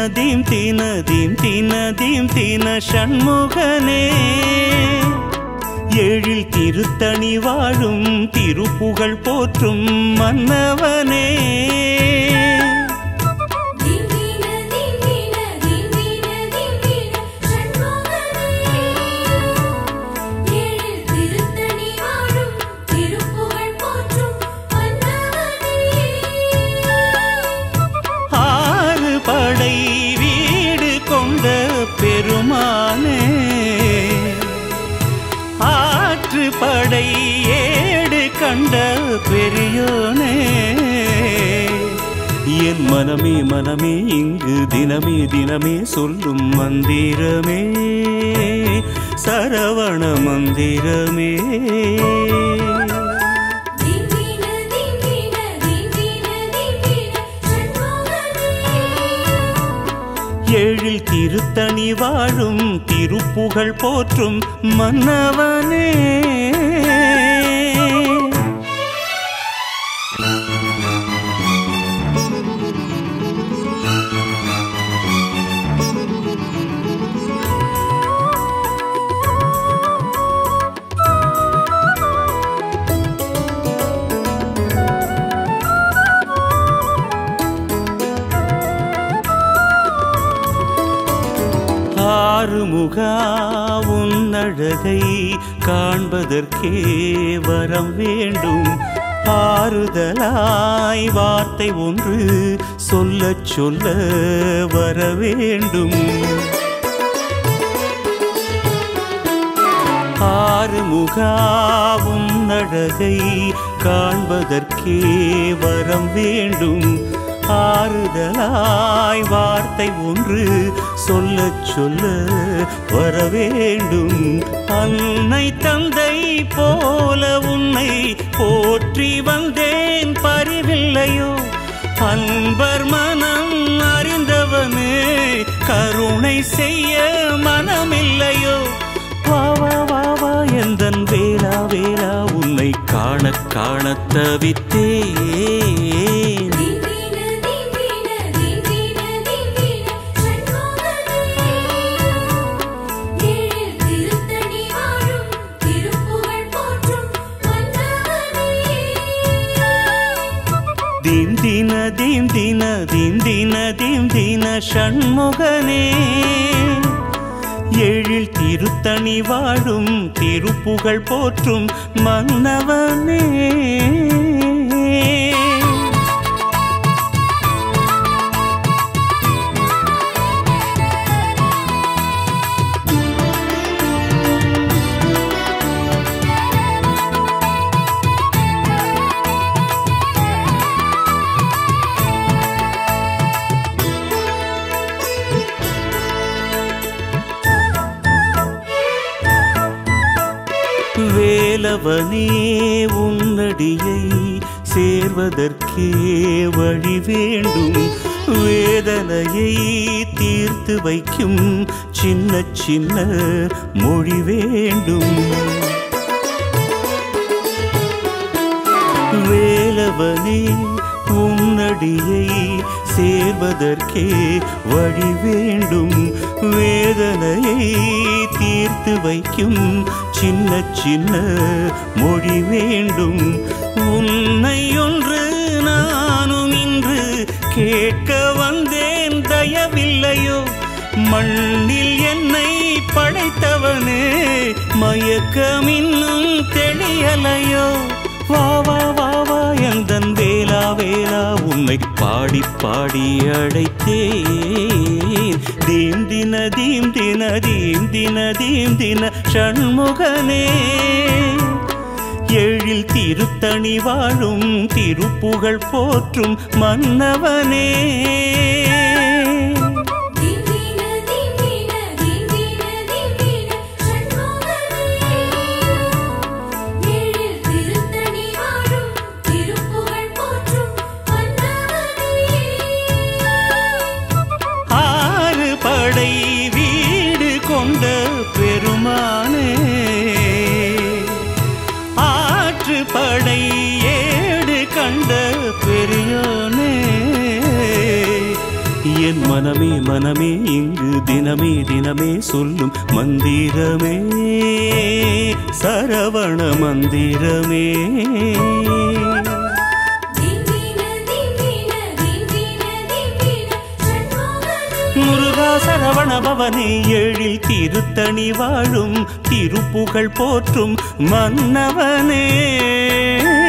theme தின theme தின theme தின ஷண்முகனே எழில் திருத்தணி வாழும் திருப்புகழ் போற்றும் மன்னவனே தீம் தீன தீம் தீன தீம் தீன தீம் தீன ஷண்முகனே ஏழில் திருத்தணி வாழும் திருப்புகழ் போற்றும் மன்னவனே ஆறு படை வீடு கொண்ட பெருமானே ஆற்று படை ஏடு கண்ட பெரியோனே என் மனமே மனமே இங்கு தினமே தினமே சொல்லும் மந்திரமே சரவண மந்திரமே தீம் தீன தீம் தீன தீம் தீன தீம் தீன ஷண்முகனே எழில் திருத்தணி வாழும் திருப்புகழ் போற்றும் மன்னவனே ஆறுமுகா உன்னழகை காண்பதற்கே வரம் வேண்டும் ஆறுதலாய் வார்த்தை ஒன்று சொல்லச் சொல்ல வர வேண்டும் ஆறுமுகாவும் அழகை காண்பதற்கே வரம் வேண்டும் ஆறுதலாய் வார்த்தை ஒன்று சொல்லச் சொல்ல வர வேண்டும் அன்னை தந்தை போல உன்னை போற்றி வந்தேன் பரிவில்லையோ அன்பர் மனம் அறிந்தவனே கருணை செய்ய மனமில்லையோ வா வா வா வா எந்தன் வேலா வேலா உன்னை காண காண தவித்தேன் தீம் தீன தீம் தீன தீம் தீன தீம் தீன ஷண்முகனே ஏழில் திருத்தணி வாழும் திருப்புகழ் போற்றும் மன்னவனே தீம் தின தீம் தின தீம் தின தீம் தின ஷண்முகனே எழில் திருத்தணி வாழும் திருப்புகழ் போற்றும் மன்னவனே வேலவனே உன்னடியை சேர்வதற்கே வழி வேண்டும் வேதனையை தீர்த்து வைக்கும் சின்ன சின்ன மொழி வேண்டும் வேலவனே உன்னடியை சேர்வதற்கே வழி வேண்டும் வேதனையை தீர்த்து வைக்கும் சின்ன சின்ன மொழி வேண்டும் உன்னை ஒன்று நானும் இன்று கேட்க வந்தேன் தயவில்லையோ மண்ணில் என்னை படைத்தவனே மயக்கம் இன்னும் தெளியலையோ வா வா வா வா எந்தன் வேலா வேலா உன்னை பாடி பாடி அழைத்தேன் தீம் தின தீம் தின தீம் தின தீம் தின ஷண்முகனே எழில் திருத்தணி வாழும் திருப்புகழ் போற்றும் மன்னவனே தீம் தீன தீம் தீன தீம் தீன தீம் தீன ஷண்முகனே ஏழில் திருத்தணி வாழும் திருப்புகழ் போற்றும் மன்னவனே ஆறு படை வீடு கொண்ட பெருமானே ஆற்று படை ஏடு கண்ட பெரியோனே என் மனமே மனமே இங்கு தினமே தினமே சொல்லும் மந்திரமே சரவண மந்திரமே திம்பின திம்பின திம்பின திம்பின சண்முகனே முருகா சரவண பவனே ஏழில் திருத்தணி வாழும் திருப்புகழ் போற்றும் மன்னவனே